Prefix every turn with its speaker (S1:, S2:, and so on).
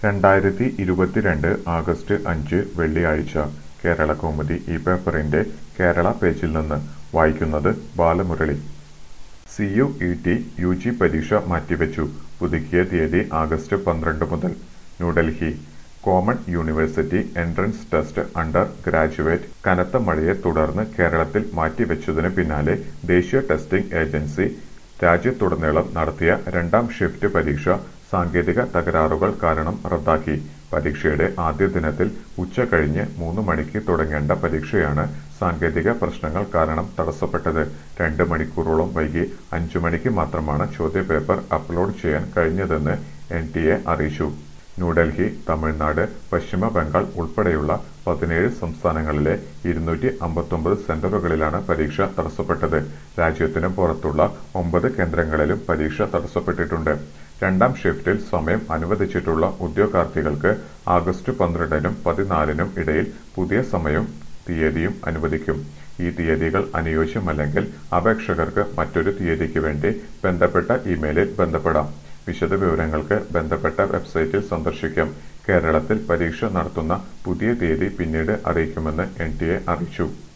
S1: രണ്ടായിരത്തി ഇരുപത്തിരണ്ട് ആഗസ്റ്റ് അഞ്ച് വെള്ളിയാഴ്ച കേരളകൗമുദി ഈ പേപ്പറിന്റെ കേരള പേജിൽ നിന്ന് വായിക്കുന്നത് Balamurali C U E T U G പരീക്ഷ മാറ്റിവെച്ചു പുതുക്കിയ തീയതി ആഗസ്റ്റ് പന്ത്രണ്ട് മുതൽ New Delhi common university entrance test under graduate കനത്ത മഴയെ തുടർന്ന് കേരളത്തിൽ മാറ്റിവെച്ചതിന് പിന്നാലെ ദേശീയ ടെസ്റ്റിംഗ് ഏജൻസി രാജ്യത്തുടനീളം നടത്തിയ രണ്ടാം ഷിഫ്റ്റ് പരീക്ഷ സാങ്കേതിക തകരാറുകൾ കാരണം റദ്ദാക്കി പരീക്ഷയുടെ ആദ്യ ദിനത്തിൽ ഉച്ച കഴിഞ്ഞ് മൂന്ന് മണിക്ക് തുടങ്ങേണ്ട പരീക്ഷയാണ് സാങ്കേതിക പ്രശ്നങ്ങൾ കാരണം തടസ്സപ്പെട്ടത് രണ്ട് മണിക്കൂറോളം വൈകി അഞ്ചു മണിക്ക് മാത്രമാണ് ചോദ്യപേപ്പർ അപ്ലോഡ് ചെയ്യാൻ കഴിഞ്ഞതെന്ന് എൻ ടി എ അറിയിച്ചു ന്യൂഡൽഹി തമിഴ്നാട് പശ്ചിമ ബംഗാൾ ഉൾപ്പെടെയുള്ള പതിനേഴ് സംസ്ഥാനങ്ങളിലെ ഇരുന്നൂറ്റി അമ്പത്തൊമ്പത് സെന്ററുകളിലാണ് പരീക്ഷ തടസ്സപ്പെട്ടത് രാജ്യത്തിന് പുറത്തുള്ള ഒമ്പത് കേന്ദ്രങ്ങളിലും പരീക്ഷ തടസ്സപ്പെട്ടിട്ടുണ്ട് രണ്ടാം ഷിഫ്റ്റിൽ സമയം അനുവദിച്ചിട്ടുള്ള ഉദ്യോഗാർത്ഥികൾക്ക് ആഗസ്റ്റ് പന്ത്രണ്ടിനും പതിനാലിനും ഇടയിൽ പുതിയ സമയവും തീയതിയും അനുവദിക്കും ഈ തീയതികൾ അനുയോജ്യമല്ലെങ്കിൽ അപേക്ഷകർക്ക് മറ്റൊരു തീയതിക്ക് വേണ്ടി ബന്ധപ്പെട്ട ഇമെയിലിൽ ബന്ധപ്പെടാം വിശദവിവരങ്ങൾക്ക് ബന്ധപ്പെട്ട വെബ്സൈറ്റിൽ സന്ദർശിക്കാം കേരളത്തിൽ പരീക്ഷ നടത്തുന്ന പുതിയ തീയതി പിന്നീട് അറിയിക്കുമെന്ന് എൻ അറിയിച്ചു